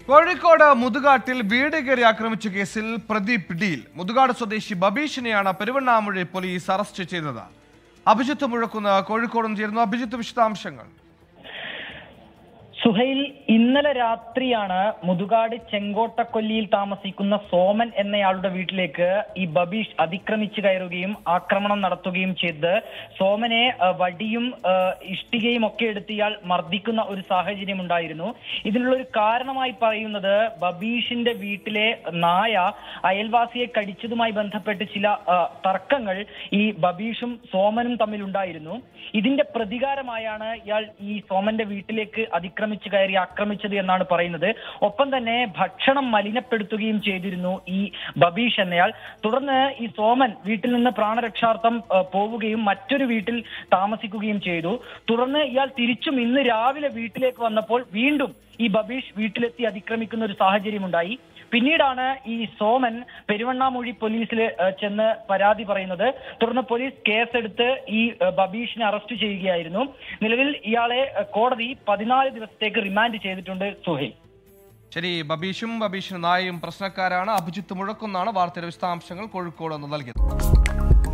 കോഴിക്കോട് മുതുകാട്ടിൽ വീട് കയറി ആക്രമിച്ച കേസിൽ പ്രതി പിടിയിൽ മുതുകാട് സ്വദേശി ബബീഷിനെയാണ് പെരുവണ്ണാമൊഴി പോലീസ് അറസ്റ്റ് ചെയ്തത് അഭിജിത്ത് മുഴക്കുന്ന കോഴിക്കോടും ചേരുന്നു അഭിജിത്ത് വിശദാംശങ്ങൾ സുഹൈൽ ഇന്നലെ രാത്രിയാണ് മുതുകാട് ചെങ്കോട്ടക്കൊല്ലിയിൽ താമസിക്കുന്ന സോമൻ എന്നയാളുടെ വീട്ടിലേക്ക് ഈ ബബീഷ് അതിക്രമിച്ചു കയറുകയും ആക്രമണം നടത്തുകയും ചെയ്ത് സോമനെ ആ, വടിയും ആ, ഇഷ്ടികയും ഒക്കെ എടുത്ത് ഇയാൾ മർദ്ദിക്കുന്ന ഒരു സാഹചര്യം ഉണ്ടായിരുന്നു ഇതിനുള്ള ഒരു കാരണമായി പറയുന്നത് ബബീഷിന്റെ വീട്ടിലെ നായ അയൽവാസിയെ കടിച്ചതുമായി ബന്ധപ്പെട്ട് ചില ആ, തർക്കങ്ങൾ ഈ ബബീഷും സോമനും തമ്മിലുണ്ടായിരുന്നു ഇതിന്റെ പ്രതികാരമായാണ് ഇയാൾ ഈ സോമന്റെ വീട്ടിലേക്ക് അതിക്രമിച്ചു കയറി ആക്രമിച്ചത് എന്നാണ് പറയുന്നത് ഒപ്പം തന്നെ ഭക്ഷണം മലിനപ്പെടുത്തുകയും ചെയ്തിരുന്നു ഈ ബബീഷ് എന്നയാൾ തുടർന്ന് ഈ സോമൻ വീട്ടിൽ നിന്ന് പ്രാണരക്ഷാർത്ഥം ആ, പോവുകയും മറ്റൊരു വീട്ടിൽ താമസിക്കുകയും ചെയ്തു തുടർന്ന് ഇയാൾ തിരിച്ചും ഇന്ന് രാവിലെ വീട്ടിലേക്ക് വന്നപ്പോൾ വീണ്ടും ഈ ബബീഷ് വീട്ടിലെത്തി അതിക്രമിക്കുന്ന ഒരു സാഹചര്യമുണ്ടായി പിന്നീടാണ് ഈ സോമൻ പെരുവണ്ണാമൊഴി പോലീസിൽ ഏഹ്, ചെന്ന് പരാതി പറയുന്നത് തുടർന്ന് പോലീസ് കേസെടുത്ത് ഈ ഏഹ്, ബബീഷിനെ അറസ്റ്റ് ചെയ്യുകയായിരുന്നു നിലവിൽ ഇയാളെ ഏഹ്, കോടതി പതിനാല് ദിവസത്തേക്ക് റിമാൻഡ് ചെയ്തിട്ടുണ്ട് സുഹൈൽ ശരി ബബീഷും ബബീഷിന് നായയും പ്രശ്നക്കാരാണ് അഭിജിത്ത് മുഴക്കുന്നാണ് വാർത്തയുടെ വിശദാംശങ്ങൾ കോഴിക്കോട് നിന്ന് നൽകിയത്